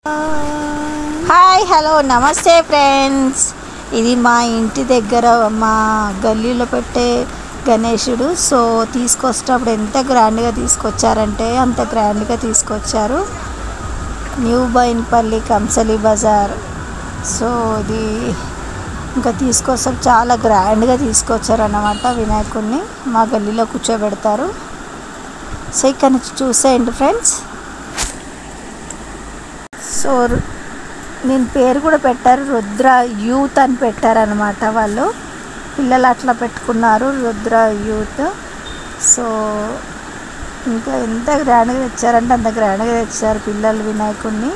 hi hello నమస్తే friends ఇది మా ఇంటి దగ్గర మా గల్లీలో పెట్టే గణేశుడు సో తీసుకొచ్చేటప్పుడు ఎంత గ్రాండ్గా తీసుకొచ్చారంటే అంత గ్రాండ్గా తీసుకొచ్చారు న్యూ బైన్పల్లి కంసలి బజార్ సో ఇది ఇంకా తీసుకొస్తాం చాలా గ్రాండ్గా తీసుకొచ్చారు అన్నమాట వినాయకుడిని మా గల్లీలో కూర్చోబెడతారు సో ఇక్కడ నుంచి చూసేయండి ఫ్రెండ్స్ సో రు- నేను పేరు కూడా పెట్టారు రుద్ర యూత్ అని పెట్టారనమాట వాళ్ళు పిల్లలు అట్లా పెట్టుకున్నారు రుద్ర యూత్ సో ఇంకా ఎంత గ్రాండ్గా తెచ్చారంటే అంత గ్రాండ్గా తెచ్చారు పిల్లలు వినాయకుడిని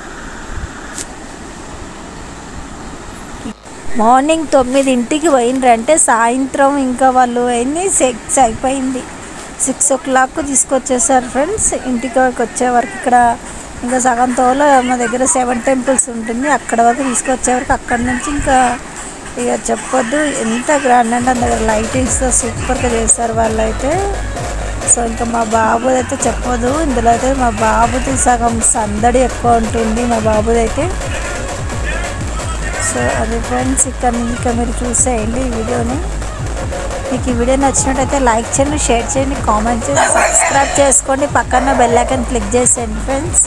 మార్నింగ్ తొమ్మిదింటికి పోయినరంటే సాయంత్రం ఇంకా వాళ్ళు అయింది సిక్స్ అయిపోయింది సిక్స్ ఓ క్లాక్ తీసుకొచ్చేసారు ఫ్రెండ్స్ ఇంటికి వరకు వచ్చే వరకు ఇక్కడ ఇంకా సగం తోల మా దగ్గర సెవెన్ టెంపుల్స్ ఉంటుంది అక్కడ వరకు తీసుకొచ్చే వరకు అక్కడ నుంచి ఇంకా ఇక చెప్పొద్దు ఎంత గ్రాండ్ అంటే అంత లైటింగ్స్తో సూపర్గా చేస్తారు వాళ్ళైతే సో ఇంకా మా బాబుది అయితే చెప్పదు ఇందులో అయితే మా బాబుది సగం సందడి ఎక్కువ ఉంటుంది మా బాబుది అయితే సో అది ఫ్రెండ్స్ ఇక్కడ ఇంకా మీరు చూసేయండి ఈ వీడియోని మీకు ఈ వీడియో నచ్చినట్టయితే లైక్ చేయండి షేర్ చేయండి కామెంట్ చేయండి సబ్స్క్రైబ్ చేసుకోండి పక్కన బెల్ ఐకాన్ క్లిక్ చేసేయండి ఫ్రెండ్స్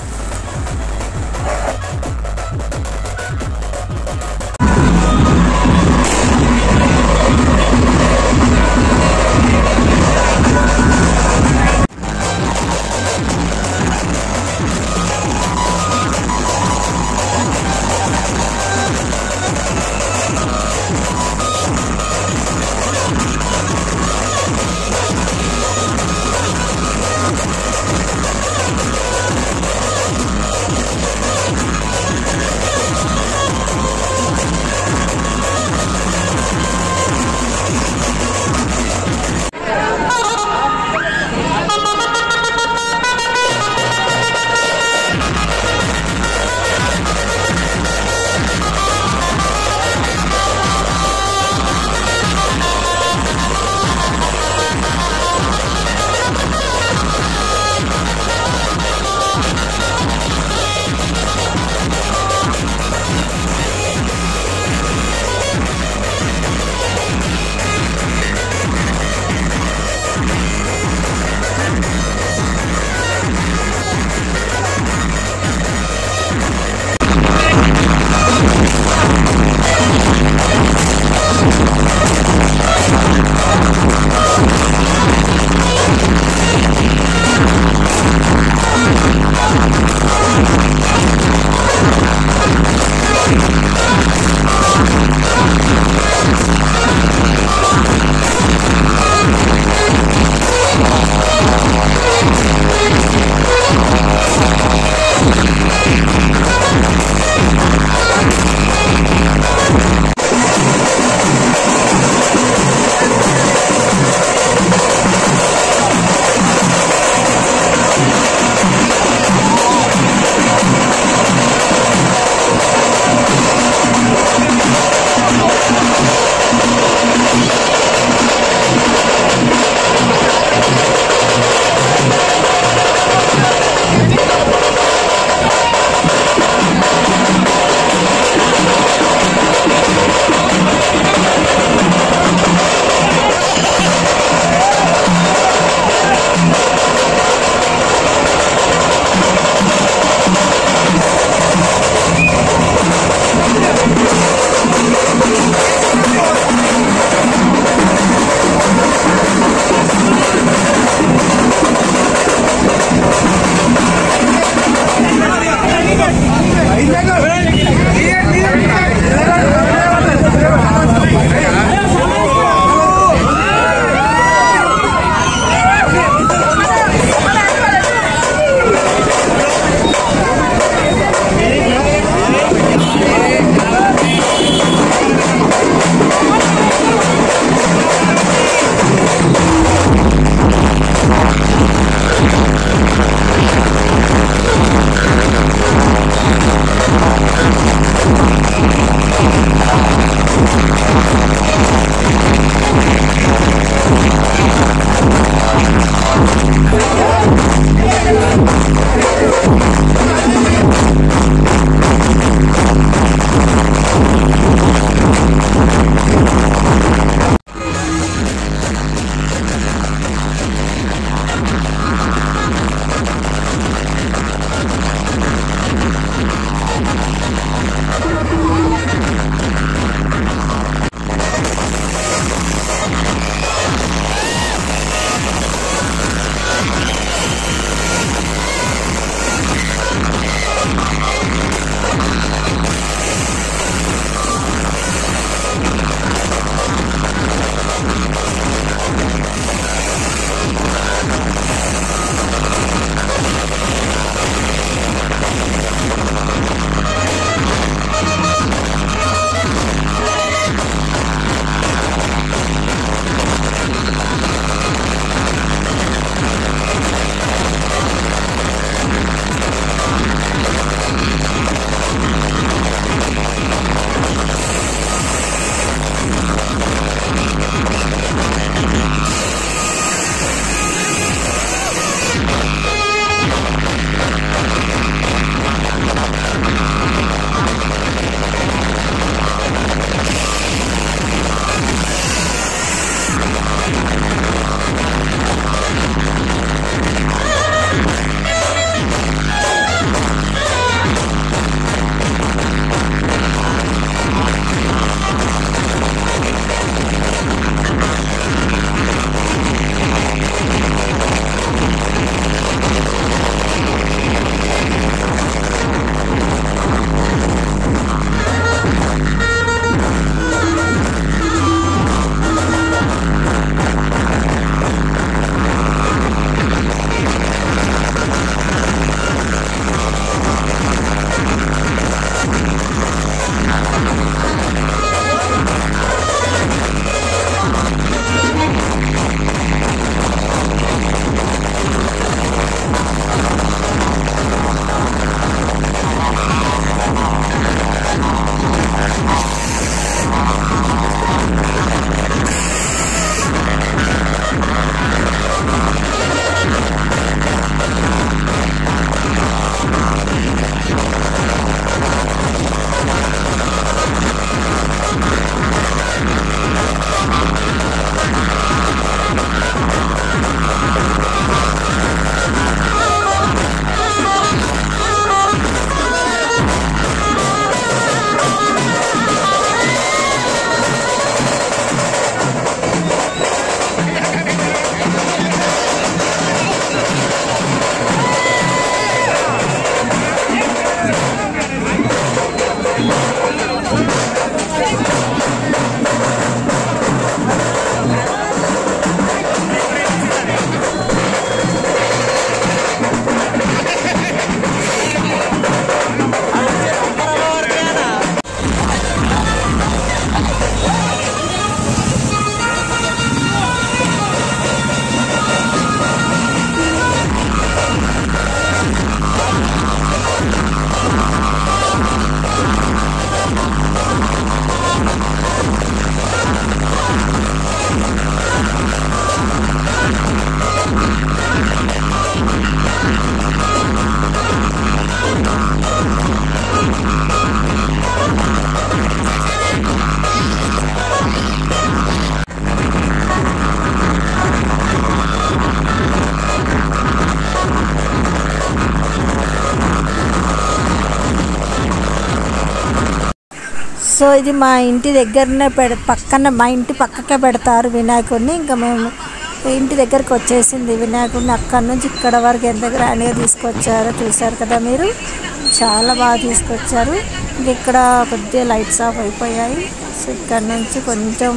సో ఇది మా ఇంటి దగ్గరనే పెడ పక్కన మా ఇంటి పక్కకే పెడతారు వినాయకుడిని ఇంకా మేము ఇంటి దగ్గరికి వచ్చేసింది వినాయకుడిని అక్కడి నుంచి ఇక్కడ వరకు ఎంత గ్రాండ్గా తీసుకొచ్చారో చూసారు కదా మీరు చాలా బాగా తీసుకొచ్చారు ఇంక ఇక్కడ కొద్దిగా లైట్స్ ఆఫ్ అయిపోయాయి సో ఇక్కడ నుంచి కొంచెం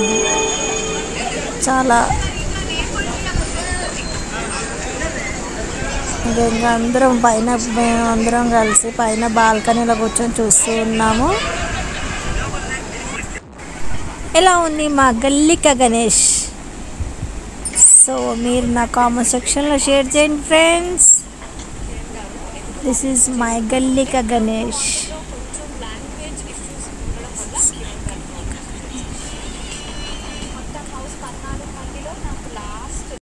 చాలా ఇంకా ఇంకా అందరం పైన మేము అందరం కలిసి పైన బాల్కనీలో కూర్చొని చూస్తూ ఉన్నాము ఎలా ఉంది మా గల్లిక గణేష్ సో మీరు నా కామెంట్ సెక్షన్లో షేర్ చేయండి ఫ్రెండ్స్ దిస్ ఈజ్ మై గల్లిక గణేష్